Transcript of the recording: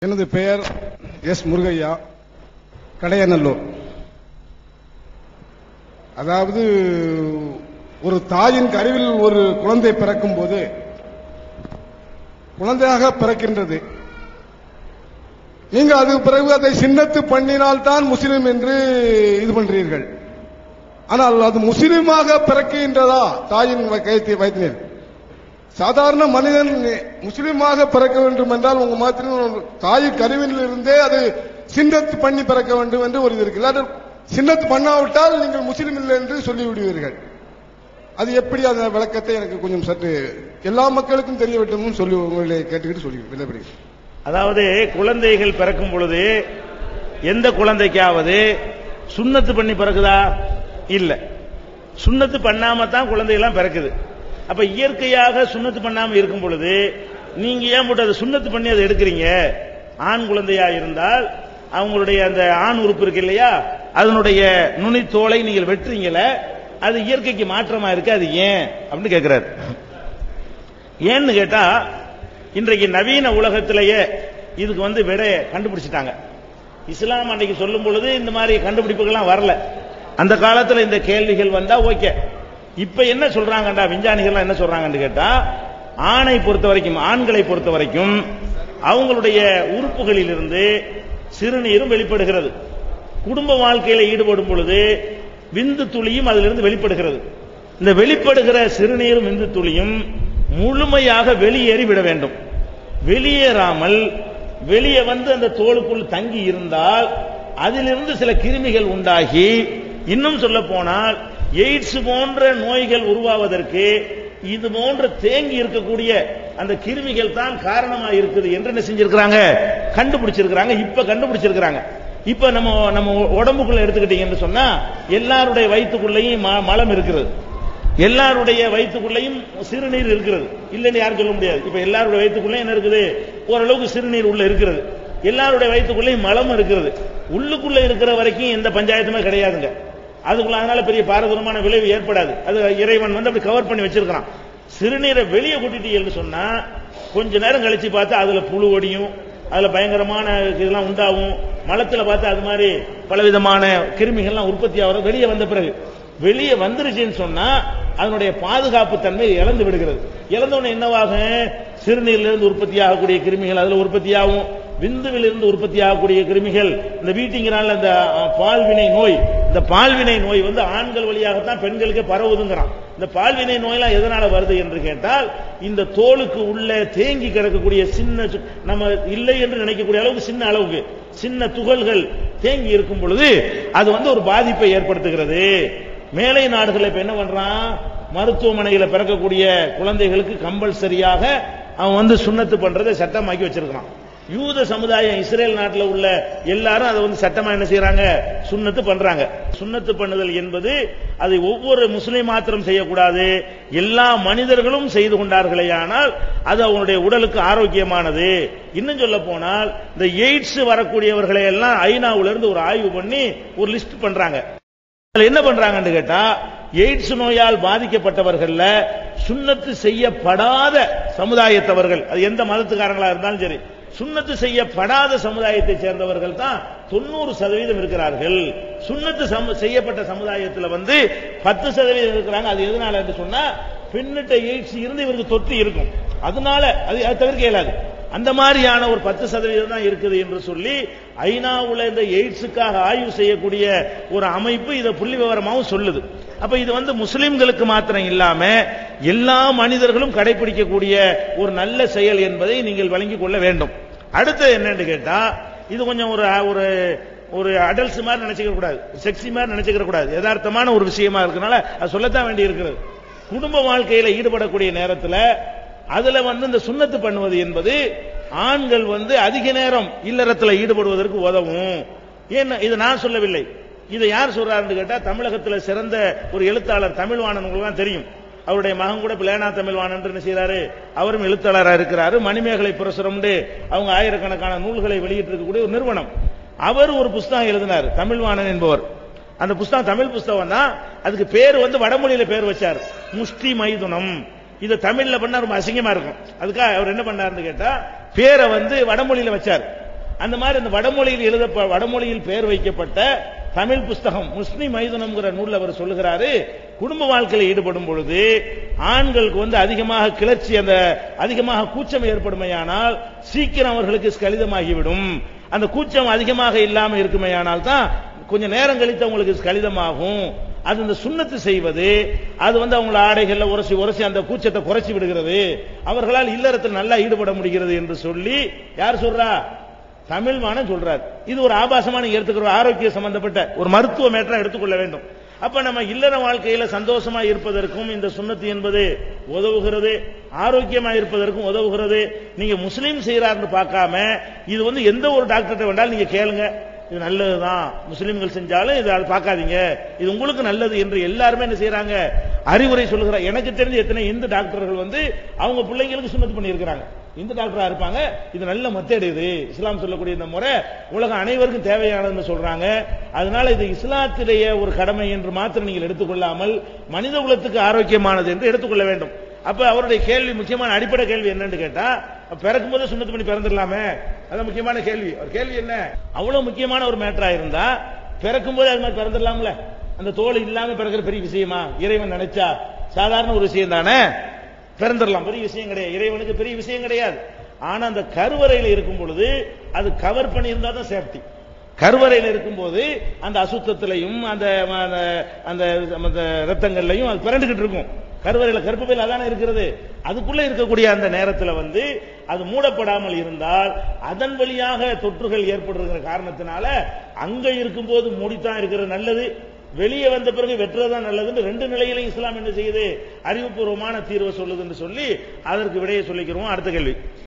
எனது பெயர் எஸ் முருகையா கடையநல்லூர் அதாவது ஒரு தாயின் கருவில் ஒரு குழந்தை பிறக்கும் போது குழந்தையாக பிறக்கின்றது நீங்கள் அது பிறகு அதை சின்னத்து பண்ணினால்தான் முஸ்லிம் என்று இது பண்றீர்கள் ஆனால் அது முஸ்லிமாக பிறக்கின்றதா தாயின் கைத்தை வைத்தினர் சாதாரண மனிதன் முஸ்லிமாக பிறக்க வேண்டும் என்றால் உங்க மாத்திரம் தாய் கருவில் இருந்தே அது சின்னத்து பண்ணி பிறக்க வேண்டும் என்று ஒரு இது இருக்கு இல்லாட்டி சின்னத்து பண்ணாவிட்டால் நீங்கள் முஸ்லிம் இல்லை என்று சொல்லிவிடுவீர்கள் அது எப்படி அந்த விளக்கத்தை எனக்கு கொஞ்சம் சற்று எல்லா மக்களுக்கும் தெரிய வேண்டும் சொல்லி உங்களை கேட்டுக்கிட்டு சொல்லி விடைபெறுகிறேன் அதாவது குழந்தைகள் பிறக்கும் பொழுது எந்த குழந்தைக்காவது சுண்ணத்து பண்ணி பிறகுதா இல்ல சுண்ணத்து பண்ணாம தான் குழந்தைகள்லாம் பிறக்குது அப்ப இயற்கையாக சுண்ணத்து பண்ணாம இருக்கும் பொழுது நீங்க ஏன் போட்டு அதை சுண்ணத்து பண்ணி அதை எடுக்கிறீங்க ஆண் குழந்தையா இருந்தால் அவங்களுடைய அந்த ஆண் உறுப்பு இருக்கு இல்லையா அதனுடைய நுனி தோலை நீங்கள் வெட்டுறீங்களே அது இயற்கைக்கு மாற்றமா இருக்கு அது ஏன் அப்படின்னு கேட்கிறாரு ஏன்னு கேட்டா இன்றைக்கு நவீன உலகத்திலேயே இதுக்கு வந்து விட கண்டுபிடிச்சிட்டாங்க இஸ்லாம் அன்னைக்கு சொல்லும் பொழுது இந்த மாதிரி கண்டுபிடிப்புகள்லாம் வரல அந்த காலத்துல இந்த கேள்விகள் வந்தா ஓகே இப்ப என்ன சொல்றாங்கடா விஞ்ஞானிகள் என்ன சொல்றாங்கன்னு கேட்டா ஆணை பொறுத்த வரைக்கும் ஆண்களை பொறுத்த வரைக்கும் அவங்களுடைய உறுப்புகளில் இருந்து சிறுநீரும் வெளிப்படுகிறது குடும்ப வாழ்க்கையில ஈடுபடும் பொழுது விந்து துளியும் அதிலிருந்து வெளிப்படுகிறது இந்த வெளிப்படுகிற சிறுநீரும் விந்து துளியும் முழுமையாக வெளியேறி விட வேண்டும் வெளியேறாமல் வெளியே வந்து அந்த தோலுக்குள் தங்கி இருந்தால் அதிலிருந்து சில கிருமிகள் உண்டாகி இன்னும் சொல்ல போனால் எய்ட்ஸ் போன்ற நோய்கள் உருவாவதற்கு இது போன்ற தேங்கி இருக்கக்கூடிய அந்த கிருமிகள் தான் காரணமா இருக்குது என்று என்ன செஞ்சிருக்கிறாங்க கண்டுபிடிச்சிருக்கிறாங்க இப்ப கண்டுபிடிச்சிருக்கிறாங்க இப்ப நம்ம நம்ம உடம்புக்குள்ள எடுத்துக்கிட்டீங்கன்னு சொன்னா எல்லாருடைய வயிற்றுக்குள்ளேயும் ம- மலம் இருக்கிறது எல்லாருடைய வயிற்றுக்குள்ளேயும் சிறுநீர் இருக்கிறது இல்லைன்னு யாரும் சொல்ல முடியாது இப்ப எல்லாருடைய வயிற்றுக்குள்ளேயும் என்ன இருக்குது ஓரளவுக்கு சிறுநீர் உள்ள இருக்கிறது எல்லாருடைய வயிற்றுக்குள்ளேயும் மலம் இருக்கிறது உள்ளுக்குள்ள இருக்கிற வரைக்கும் எந்த பஞ்சாயத்துமே கிடையாதுங்க அதுக்குள்ள அதனால பெரிய பாரதூரமான விளைவு ஏற்படாது அது இறைவன் வந்து அப்படி கவர் பண்ணி வச்சிருக்கிறான் சிறுநீரை வெளியே கூட்டிட்டீங்கன்னு சொன்னா கொஞ்ச நேரம் கழிச்சு பார்த்தா அதுல புழு ஒடியும் அதுல பயங்கரமான இதெல்லாம் உண்டாகும் மலத்துல பார்த்தா அது மாதிரி பலவிதமான கிருமிகள்லாம் உற்பத்தி ஆகிற வெளியே வந்த பிறகு வெளியே வந்துருச்சுன்னு சொன்னா அதனுடைய பாதுகாப்பு தன்மை இழந்து விடுகிறது இழந்த உடனே என்னவாகும் சிறுநீர்ல இருந்து உற்பத்தி ஆகக்கூடிய கிருமிகள் அதுல உற்பத்தி ஆகும் விந்துவில் இருந்து உற்பத்தி ஆகக்கூடிய கிருமிகள் இந்த வீட்டிங்கிறால இந்த அஹ், பால்வினை நோய் இந்த பால்வினை நோய் வந்து ஆண்கள் வழியாகத்தான் பெண்களுக்கு பரவுதுங்கிறான் இந்த பால்வினை நோயெல்லாம் எதனால வருது என்று கேட்டால் இந்த தோலுக்கு உள்ள தேங்கி கிடக்கக்கூடிய சின்ன சு- நம்ம இல்லை என்று நினைக்கக்கூடிய அளவுக்கு சின்ன அளவுக்கு சின்ன துகள்கள் தேங்கி இருக்கும் பொழுது அது வந்து ஒரு பாதிப்பை ஏற்படுத்துகிறது மேலை நாடுகள் இப்ப என்ன பண்றான் மருத்துவமனையில பிறக்கக்கூடிய குழந்தைகளுக்கு கம்பல்சரியாக அவன் வந்து சுண்ணத்து பண்றதை சட்டமாக்கி வச்சிருக்கான் யூத சமுதாயம் இஸ்ரேல் நாட்டில் உள்ள எல்லாரும் அதை வந்து சட்டமா என்ன செய்யறாங்க சுண்ணத்து பண்றாங்க சுண்ணத்து பண்ணுதல் என்பது அதை ஒவ்வொரு முஸ்லிம் மாத்திரம் செய்யக்கூடாது எல்லா மனிதர்களும் செய்து கொண்டார்களேயானால் அது அவனுடைய உடலுக்கு ஆரோக்கியமானது இன்னும் சொல்ல போனால் இந்த எய்ட்ஸ் வரக்கூடியவர்களை எல்லாம் ஐநாவுல இருந்து ஒரு ஆய்வு பண்ணி ஒரு லிஸ்ட் பண்றாங்க அதுல என்ன பண்றாங்கன்னு கேட்டா எய்ட்ஸ் நோயால் பாதிக்கப்பட்டவர்கள்ல சுண்ணத்து செய்யப்படாத சமுதாயத்தவர்கள் அது எந்த மதத்துக்காரங்களா இருந்தாலும் சரி சுண்ணத்து செய்யப்படாத சமுதாயத்தை சேர்ந்தவர்கள் தான் தொண்ணூறு சதவீதம் இருக்கிறார்கள் சுண்ணத்து சம- செய்யப்பட்ட சமுதாயத்துல வந்து பத்து சதவீதம் இருக்கிறாங்க அது எதனால என்று சொன்னா பெண்ணிட்ட எய்ட்ஸ் இருந்து இவருக்கு தொற்று இருக்கும் அதனால அது அது தவிர்க்க இயலாது அந்த மாதிரியான ஒரு பத்து சதவீதம் தான் இருக்குது என்று சொல்லி ஐநாவுல இந்த எய்ட்ஸுக்காக ஆய்வு செய்யக்கூடிய ஒரு அமைப்பு இதை புள்ளி விவரமாகவும் சொல்லுது அப்ப இது வந்து முஸ்லிம்களுக்கு மாத்திரம் இல்லாம எல்லா மனிதர்களும் கடைபிடிக்கக்கூடிய ஒரு நல்ல செயல் என்பதை நீங்கள் விளங்கிக் கொள்ள வேண்டும் அடுத்து என்னன்னு கேட்டா இது கொஞ்சம் ஒரு ஒரு ஒரு அடல்ஸ் மாதிரி நினைச்சுக்க கூடாது செக்ஸி மாதிரி நினைச்சுக்க கூடாது யதார்த்தமான ஒரு விஷயமா இருக்கனால அது சொல்லத்தான் வேண்டி இருக்கிறது குடும்ப வாழ்க்கையில ஈடுபடக்கூடிய நேரத்துல அதுல வந்து இந்த சுண்ணத்து பண்ணுவது என்பது ஆண்கள் வந்து அதிக நேரம் இல்லறத்துல ஈடுபடுவதற்கு உதவும் ஏன் இதை நான் சொல்லவில்லை இதை யார் சொல்றாருன்னு கேட்டா தமிழகத்துல சிறந்த ஒரு எழுத்தாளர் தமிழ்வாணன் உங்களுக்கு தெரியும் அவருடைய மகன் கூட பிளேனா தமிழ்வாணன் என்ன செய்யறாரு அவரும் எழுத்தாளரா இருக்கிறாரு மணிமேகலை புரசுரம்னு அவங்க ஆயிரக்கணக்கான நூல்களை வெளியிட்டு இருக்கக்கூடிய ஒரு நிறுவனம் அவர் ஒரு புஸ்தகம் எழுதினார் தமிழ்வாணன் என்பவர் அந்த புஸ்தகம் தமிழ் புஸ்தகம் தான் அதுக்கு பேர் வந்து வடமொழியில பேர் வச்சார் முஷ்டி மைதுனம் இதை தமிழ்ல பண்ணா ரொம்ப அசிங்கமா இருக்கும் அதுக்காக அவர் என்ன பண்ணாருன்னு கேட்டா பேரை வந்து வடமொழியில வச்சார் அந்த மாதிரி அந்த வடமொழியில் எழுத வடமொழியில் பெயர் வைக்கப்பட்ட தமிழ் புஸ்தகம் முஸ்லிம் மைதுனம்ங்கிற நூல்ல அவர் சொல்லுகிறாரு குடும்ப வாழ்க்கையில் ஈடுபடும் பொழுது ஆண்களுக்கு வந்து அதிகமாக கிளர்ச்சி அந்த அதிகமாக கூச்சம் ஏற்படுமையானால் சீக்கிரம் அவர்களுக்கு ஸ்கலிதமாகிவிடும் அந்த கூச்சம் அதிகமாக இல்லாம இருக்குமையானால் தான் கொஞ்சம் நேரம் கழித்து அவங்களுக்கு ஸ்கலிதமாகும் அது இந்த சுண்ணத்து செய்வது அது வந்து அவங்கள ஆடைகள்ல உரசி உரசி அந்த கூச்சத்தை குறைச்சி விடுகிறது அவர்களால் இல்லறத்தில் நல்லா ஈடுபட முடிகிறது என்று சொல்லி யார் சொல்றா தமிழ் மானம் சொல்றார் இது ஒரு ஆபாசமான எடுத்துக்கிற ஆரோக்கிய சம்பந்தப்பட்ட ஒரு மருத்துவ மேட்டரா எடுத்துக்கொள்ள வேண்டும் அப்ப நம்ம இல்லற வாழ்க்கையில சந்தோஷமா இருப்பதற்கும் இந்த சுண்ணத்து என்பது உதவுகிறது ஆரோக்கியமா இருப்பதற்கும் உதவுகிறது நீங்க முஸ்லீம் செய்யறாருன்னு பார்க்காம இது வந்து எந்த ஒரு டாக்டர்கிட்ட வேண்டாலும் நீங்க கேளுங்க இது நல்லதுதான் முஸ்லிம்கள் செஞ்சாலும் இது அது பார்க்காதீங்க இது உங்களுக்கு நல்லது என்று எல்லாருமே என்ன செய்யறாங்க அறிவுரை சொல்லுகிற எனக்கு தெரிஞ்ச எத்தனை இந்து டாக்டர்கள் வந்து அவங்க பிள்ளைங்களுக்கு சுண்ணத்து பண்ணியிருக்கிறாங்க இந்து டாக்டரா இருப்பாங்க இது நல்ல மெத்தட் இது இஸ்லாம் சொல்லக்கூடிய இந்த முறை உலகம் அனைவருக்கும் தேவையானதுன்னு சொல்றாங்க அதனால இது இஸ்லாத்திலேயே ஒரு கடமை என்று மாத்திரம் நீங்கள் எடுத்துக்கொள்ளாமல் மனித குலத்துக்கு ஆரோக்கியமானது என்று எடுத்துக்கொள்ள வேண்டும் அப்ப அவருடைய கேள்வி முக்கியமான அடிப்படை கேள்வி என்னன்னு கேட்டா பிறக்கும் போது சுண்ணத்து பண்ணி பிறந்துடலாமே அதான் முக்கியமான கேள்வி ஒரு கேள்வி என்ன அவ்வளவு முக்கியமான ஒரு மேட்டரா இருந்தா பிறக்கும் போது அது மாதிரி பிறந்துடலாம்ல அந்த தோல் இல்லாம பிறக்கிற பெரிய விஷயமா இறைவன் நினைச்சா சாதாரண ஒரு விஷயம் தானே பிறந்துடலாம் பெரிய விஷயம் கிடையாது இறைவனுக்கு பெரிய விஷயம் கிடையாது ஆனா அந்த கருவறையில் இருக்கும் பொழுது அது கவர் பண்ணி இருந்தா தான் சேஃப்டி கருவறையில் இருக்கும்போது அந்த அசுத்தத்திலையும் அந்த அந்த அந்த ரத்தங்கள்லையும் அது பிறண்டுகிட்டு இருக்கும் கருவறையில் கருப்பையில் அதான இருக்கிறது அதுக்குள்ள இருக்கக்கூடிய அந்த நேரத்தில் வந்து அது மூடப்படாமல் இருந்தால் அதன் வழியாக தொற்றுகள் ஏற்படுகிற காரணத்தினால அங்க இருக்கும்போது மூடித்தான் இருக்கிறது நல்லது வெளியே வந்த பிறகு வெட்டுறதுதான் நல்லதுன்னு ரெண்டு நிலையிலும் இஸ்லாம் என்ன செய்யுது அறிவுபூர்வமான தீர்வை சொல்லுதுன்னு சொல்லி அதற்கு விடையை சொல்லிக்கிறோம் அடுத்த கேள்வி